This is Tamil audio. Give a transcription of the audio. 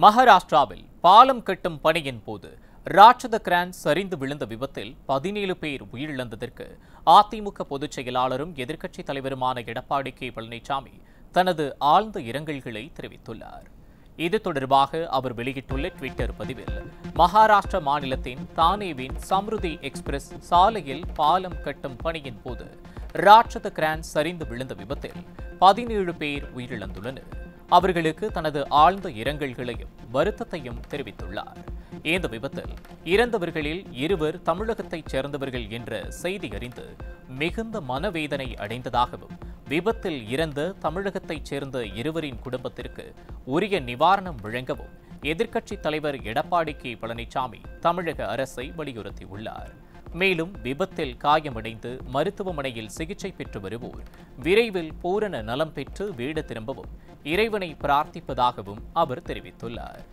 மகாராஷ்டிராவில் பாலம் கட்டும் பணியின் போது ராட்சத கிரான் சரிந்து விழுந்த விபத்தில் பதினேழு பேர் உயிரிழந்ததற்கு அதிமுக பொதுச் செயலாளரும் எதிர்க்கட்சித் தலைவருமான எடப்பாடி கே பழனிசாமி தனது ஆழ்ந்த இரங்கல்களை தெரிவித்துள்ளார் இது தொடர்பாக அவர் வெளியிட்டுள்ள ட்விட்டர் பதிவில் மகாராஷ்டிர மாநிலத்தின் தானேவின் சம்ருதி எக்ஸ்பிரஸ் சாலையில் பாலம் கட்டும் பணியின் போது ராட்சத கிரான் சரிந்து விழுந்த விபத்தில் பதினேழு பேர் உயிரிழந்துள்ளனர் அவர்களுக்கு தனது ஆழ்ந்த இரங்கல்களையும் வருத்தத்தையும் தெரிவித்துள்ளார் இந்த விபத்தில் இறந்தவர்களில் இருவர் தமிழகத்தைச் சேர்ந்தவர்கள் என்ற செய்தி அறிந்து மிகுந்த மனவேதனை அடைந்ததாகவும் விபத்தில் இறந்த தமிழகத்தைச் சேர்ந்த இருவரின் குடும்பத்திற்கு உரிய நிவாரணம் வழங்கவும் எதிர்க்கட்சித் தலைவர் எடப்பாடி கே பழனிசாமி தமிழக அரசை வலியுறுத்தியுள்ளார் மேலும் விபத்தில் காயமடைந்து மருத்துவமனையில் சிகிச்சை பெற்று வருவோர் விரைவில் பூரண நலம் பெற்று வீடு திரும்பவும் இறைவனை பிரார்த்திப்பதாகவும் அவர் தெரிவித்துள்ளார்